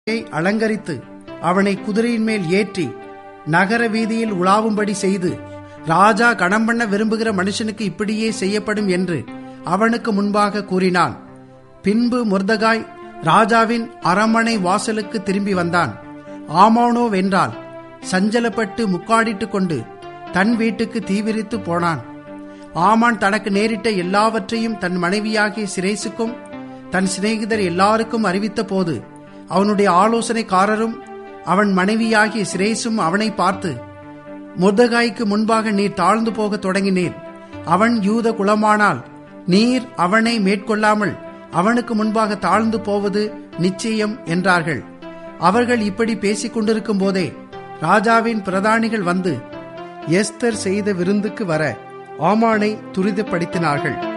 மொர்தெகாயை அலங்கரித்து அவனை குதிரையின் மேல் ஏற்றி நகர வீதியில் உலாவும்படி செய்து ராஜா கணம் பண்ண விரும்புகிற மனுஷனுக்கு இப்படியே செய்யப்படும் என்று அவனுக்கு முன்பாக கூறினான் பின்பு முர்தகாய் ராஜாவின் அரண்மனை வாசலுக்கு திரும்பி வந்தான் ஆமானோ வென்றால் சஞ்சலப்பட்டு முக்காடிட்டுக் கொண்டு தன் வீட்டுக்கு தீவிரித்து போனான் ஆமான் தனக்கு நேரிட்ட எல்லாவற்றையும் தன் மனைவியாகிய சிரேசுக்கும் தன் சிநேகிதர் எல்லாருக்கும் அறிவித்த போது அவனுடைய ஆலோசனைக்காரரும் அவன் மனைவியாகிய சிரேசும் அவனை பார்த்து முர்தகாய்க்கு முன்பாக நீர் தாழ்ந்து போக தொடங்கினீர் அவன் யூத குலமானால் நீர் அவனை மேற்கொள்ளாமல் அவனுக்கு முன்பாக தாழ்ந்து போவது நிச்சயம் என்றார்கள் அவர்கள் இப்படி பேசிக் கொண்டிருக்கும் போதே ராஜாவின் பிரதானிகள் வந்து எஸ்தர் செய்த விருந்துக்கு வர ஆமானை துரிதப்படுத்தினார்கள்